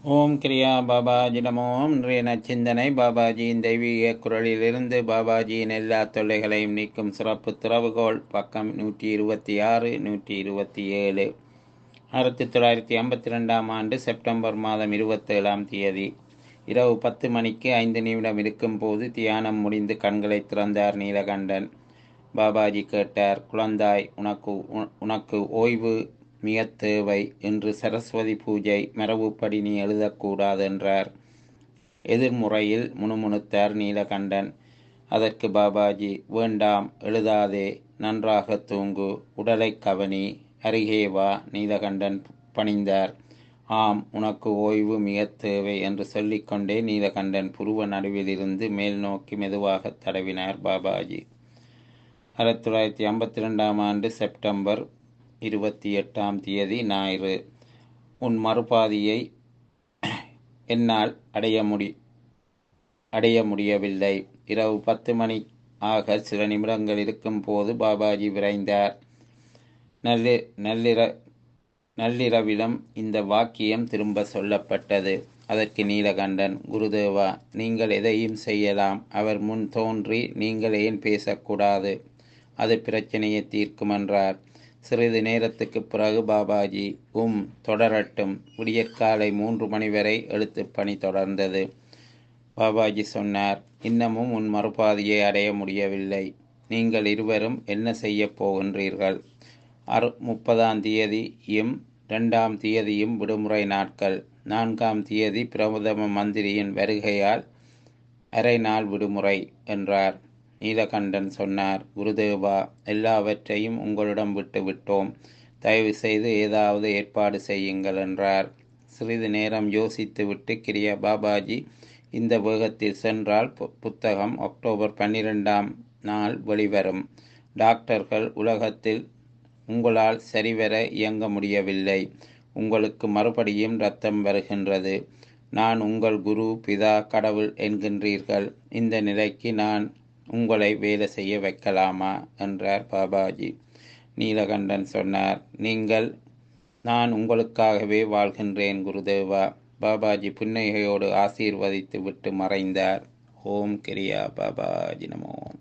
ஓம் கிரியா பாபாஜி நமோ இன்றைய நச்சிந்தனை பாபாஜியின் தெய்வீக குரலிலிருந்து பாபாஜியின் எல்லா தொல்லைகளையும் நீக்கும் சிறப்பு திறவுகோல் பக்கம் நூற்றி இருபத்தி ஆறு நூற்றி இருபத்தி ஏழு ஆயிரத்தி தொள்ளாயிரத்தி ஐம்பத்தி ரெண்டாம் ஆண்டு செப்டம்பர் மாதம் இருபத்தேழாம் தேதி இரவு பத்து மணிக்கு ஐந்து நிமிடம் இருக்கும்போது தியானம் முடிந்து கண்களை திறந்தார் நீலகண்டன் பாபாஜி கேட்டார் குழந்தாய் உனக்கு உ- உனக்கு ஓய்வு மிக தேவை என்று சரஸ்வதி பூஜை மரபுப்படி நீ எழுதக்கூடாது என்றார் எதிர்முறையில் முணுமுணுத்தார் நீலகண்டன் அதற்கு பாபாஜி வேண்டாம் எழுதாதே நன்றாக தூங்கு உடலை கவனி அருகே வா நீலகண்டன் பணிந்தார் ஆம் உனக்கு ஓய்வு மிக தேவை என்று சொல்லிக்கொண்டே நீலகண்டன் புருவ நடுவிலிருந்து மேல் நோக்கி மெதுவாக தடவினார் பாபாஜி ஆயிரத்தி தொள்ளாயிரத்தி ஐம்பத்தி ரெண்டாம் ஆண்டு செப்டம்பர் இருபத்தி எட்டாம் தேதி ஞாயிறு உன் மறுபாதியை என்னால் அடைய முடி அடைய முடியவில்லை இரவு பத்து மணி ஆக சில நிமிடங்கள் இருக்கும் போது பாபாஜி விரைந்தார் நல்லி நள்ளிர நள்ளிரவிடம் இந்த வாக்கியம் திரும்ப சொல்லப்பட்டது அதற்கு நீலகண்டன் குருதேவா நீங்கள் எதையும் செய்யலாம் அவர் முன் தோன்றி நீங்கள் ஏன் பேசக்கூடாது அது பிரச்சனையை தீர்க்கும் என்றார் சிறிது நேரத்துக்கு பிறகு பாபாஜி உம் தொடரட்டும் விடியற்காலை மூன்று மணி வரை எழுத்துப் பணி தொடர்ந்தது பாபாஜி சொன்னார் இன்னமும் உன் மறுபாதியை அடைய முடியவில்லை நீங்கள் இருவரும் என்ன செய்யப் போகின்றீர்கள் அறு முப்பதாம் தேதியும் ரெண்டாம் தேதியும் விடுமுறை நாட்கள் நான்காம் தேதி பிரதம மந்திரியின் வருகையால் அரை நாள் விடுமுறை என்றார் நீலகண்டன் சொன்னார் குருதேவா எல்லாவற்றையும் உங்களிடம் விட்டு விட்டோம் தயவு செய்து ஏதாவது ஏற்பாடு செய்யுங்கள் என்றார் சிறிது நேரம் யோசித்துவிட்டு கிரியா பாபாஜி இந்த வேகத்தில் சென்றால் பு- புத்தகம் அக்டோபர் பன்னிரெண்டாம் நாள் வெளிவரும் டாக்டர்கள் உலகத்தில் உங்களால் சரிவர இயங்க முடியவில்லை உங்களுக்கு மறுபடியும் ரத்தம் வருகின்றது நான் உங்கள் குரு பிதா கடவுள் என்கின்றீர்கள் இந்த நிலைக்கு நான் உங்களை வேலை செய்ய வைக்கலாமா என்றார் பாபாஜி நீலகண்டன் சொன்னார் நீங்கள் நான் உங்களுக்காகவே வாழ்கின்றேன் குருதேவா பாபாஜி புன்னகையோடு ஆசீர்வதித்து விட்டு மறைந்தார் ஓம் கிரியா பாபாஜி நமோ